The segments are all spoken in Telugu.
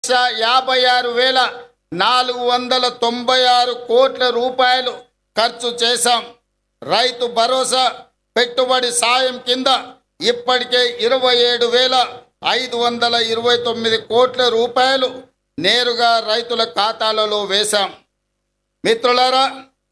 లక్ష యాభై ఆరు వేల నాలుగు వందల తొంభై ఆరు కోట్ల రూపాయలు ఖర్చు చేశాం రైతు భరోసా పెట్టుబడి సాయం కింద ఇప్పటికే ఇరవై ఏడు వేల ఐదు వందల ఇరవై తొమ్మిది కోట్ల రూపాయలు నేరుగా రైతుల ఖాతాలలో వేశాం మిత్రులారా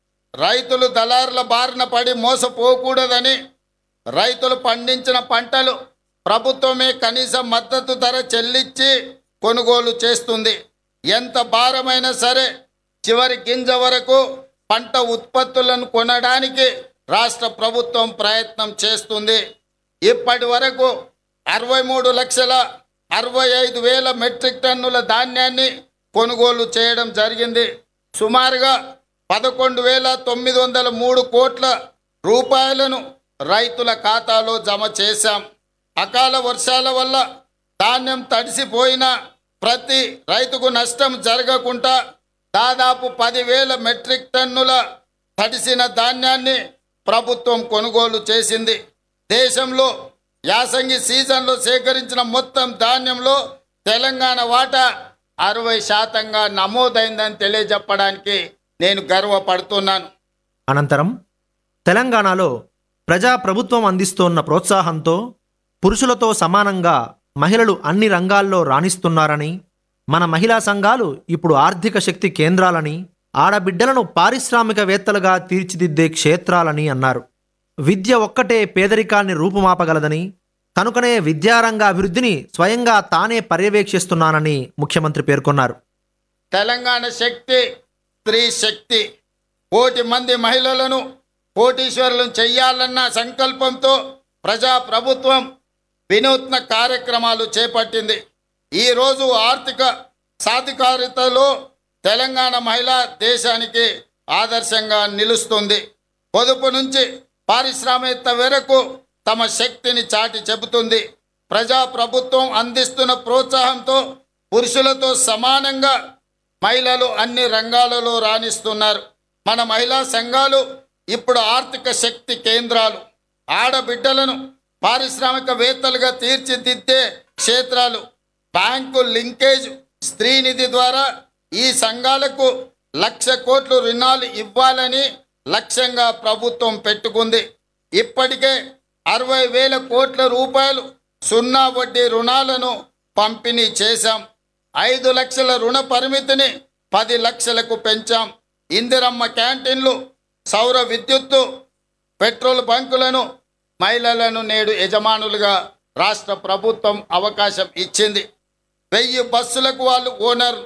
రైతులు దళారుల బారిన పడి మోసపోకూడదని రైతులు పండించిన పంటలు ప్రభుత్వమే కనీస మద్దతు ధర చెల్లించి కొనుగోలు చేస్తుంది ఎంత భారమైనా సరే చివరి గింజ వరకు పంట ఉత్పత్తులను కొనడానికి రాష్ట్ర ప్రభుత్వం ప్రయత్నం చేస్తుంది ఇప్పటి వరకు అరవై మూడు లక్షల అరవై ఐదు వేల మెట్రిక్ టన్నుల ధాన్యాన్ని కొనుగోలు చేయడం జరిగింది సుమారుగా పదకొండు వేల తొమ్మిది వందల మూడు కోట్ల రూపాయలను రైతుల ఖాతాలో జమ చేశాం అకాల వర్షాల వల్ల ధాన్యం తడిసిపోయినా ప్రతి రైతుకు నష్టం జరగకుండా దాదాపు పదివేల మెట్రిక్ టన్నుల తడిసిన ధాన్యాన్ని ప్రభుత్వం కొనుగోలు చేసింది దేశంలో యాసంగి సీజన్లో సేకరించిన మొత్తం ధాన్యంలో తెలంగాణ వాటా అరవై శాతంగా నమోదైందని తెలియజెప్పడానికి నేను గర్వపడుతున్నాను అనంతరం తెలంగాణలో ప్రజా ప్రభుత్వం అందిస్తోన్న ప్రోత్సాహంతో పురుషులతో సమానంగా మహిళలు అన్ని రంగాల్లో రాణిస్తున్నారని మన మహిళా సంఘాలు ఇప్పుడు ఆర్థిక శక్తి కేంద్రాలని ఆడబిడ్డలను పారిశ్రామికవేత్తలుగా తీర్చిదిద్దే క్షేత్రాలని అన్నారు విద్య ఒక్కటే పేదరికాన్ని రూపుమాపగలదని కనుకనే విద్యారంగ అభివృద్ధిని స్వయంగా తానే పర్యవేక్షిస్తున్నానని ముఖ్యమంత్రి పేర్కొన్నారు తెలంగాణ శక్తి స్త్రీ శక్తి కోటి మంది మహిళలను కోటీశ్వరులను చెయ్యాలన్న సంకల్పంతో ప్రజా ప్రభుత్వం వినూత్న కార్యక్రమాలు చేపట్టింది ఈరోజు ఆర్థిక సాధికారితలో తెలంగాణ మహిళ దేశానికి ఆదర్శంగా నిలుస్తుంది పొదుపు నుంచి పారిశ్రామికత వరకు తమ శక్తిని చాటి చెబుతుంది ప్రజా ప్రభుత్వం అందిస్తున్న ప్రోత్సాహంతో పురుషులతో సమానంగా మహిళలు అన్ని రంగాలలో రాణిస్తున్నారు మన మహిళా సంఘాలు ఇప్పుడు ఆర్థిక శక్తి కేంద్రాలు ఆడబిడ్డలను పారిశ్రామికవేత్తలుగా తీర్చిదిద్దే క్షేత్రాలు బ్యాంకు లింకేజ్ స్త్రీనిధి ద్వారా ఈ సంఘాలకు లక్ష కోట్లు రుణాలు ఇవ్వాలని లక్ష్యంగా ప్రభుత్వం పెట్టుకుంది ఇప్పటికే అరవై వేల కోట్ల రూపాయలు సున్నా వడ్డీ రుణాలను పంపిణీ చేశాం ఐదు లక్షల రుణ పరిమితిని పది లక్షలకు పెంచాం ఇందిరమ్మ క్యాంటీన్లు సౌర విద్యుత్తు పెట్రోల్ బంకులను మహిళలను నేడు యజమానులుగా రాష్ట్ర ప్రభుత్వం అవకాశం ఇచ్చింది వెయ్యి బస్సులకు వాళ్ళు ఓనర్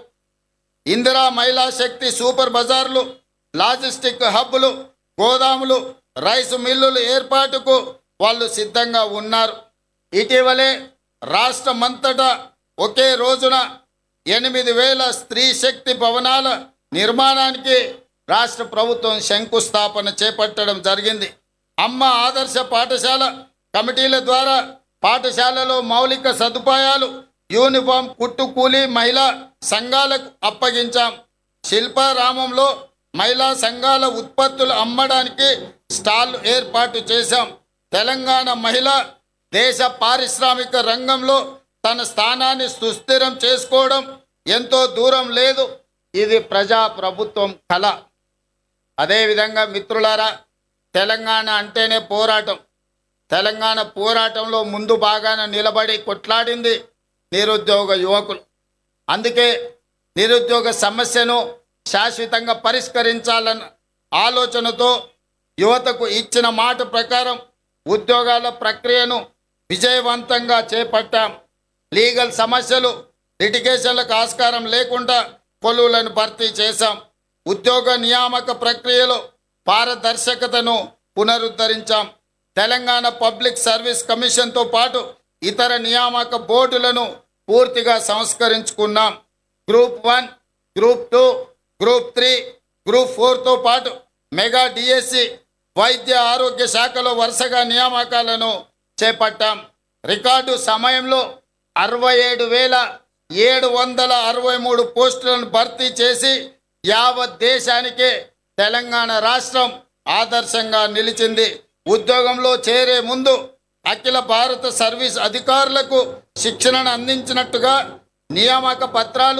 ఇందిరా మహిళా శక్తి సూపర్ బజార్లు లాజిస్టిక్ హబ్బులు గోదాములు రైసు మిల్లులు ఏర్పాటుకు వాళ్ళు సిద్ధంగా ఉన్నారు ఇటీవలే రాష్ట్రమంతటా ఒకే రోజున ఎనిమిది వేల స్త్రీ శక్తి భవనాల నిర్మాణానికి రాష్ట్ర ప్రభుత్వం శంకుస్థాపన చేపట్టడం జరిగింది అమ్మ ఆదర్శ పాఠశాల కమిటీల ద్వారా పాఠశాలలో మౌలిక సదుపాయాలు యూనిఫామ్ కుట్టు కూలీ మహిళా సంఘాలకు అప్పగించాం శిల్పారామంలో మహిళా సంఘాల ఉత్పత్తులు అమ్మడానికి స్టాల్ ఏర్పాటు చేశాం తెలంగాణ మహిళ దేశ పారిశ్రామిక రంగంలో తన స్థానాన్ని సుస్థిరం చేసుకోవడం ఎంతో దూరం లేదు ఇది ప్రజా ప్రభుత్వం కళ అదేవిధంగా మిత్రులారా తెలంగాణ అంటేనే పోరాటం తెలంగాణ పోరాటంలో ముందు బాగాన నిలబడి కొట్లాడింది నిరుద్యోగ యువకులు అందుకే నిరుద్యోగ సమస్యను శాశ్వతంగా పరిష్కరించాలన్న ఆలోచనతో యువతకు ఇచ్చిన మాట ప్రకారం ఉద్యోగాల ప్రక్రియను విజయవంతంగా చేపట్టాం లీగల్ సమస్యలు లిటిగేషన్లకు ఆస్కారం లేకుండా కొలువులను భర్తీ చేశాం ఉద్యోగ నియామక ప్రక్రియలో పారదర్శకతను పునరుద్ధరించాం తెలంగాణ పబ్లిక్ సర్వీస్ కమిషన్తో పాటు ఇతర నియామక బోర్డులను పూర్తిగా సంస్కరించుకున్నాం group one group two group three group ఫోర్తో పాటు మెగా డిఎస్సి వైద్య ఆరోగ్య శాఖలో వరుసగా నియామకాలను చేపట్టాం రికార్డు సమయంలో అరవై ఏడు వేల ఏడు వందల అరవై మూడు పోస్టులను భర్తీ చేసి యావత్ దేశానికే తెలంగాణ రాష్ట్రం ఆదర్శంగా నిలిచింది ఉద్యోగంలో చేరే ముందు అఖిల భారత సర్వీస్ అధికారులకు శిక్షణను అందించినట్టుగా నియామక పత్రాలు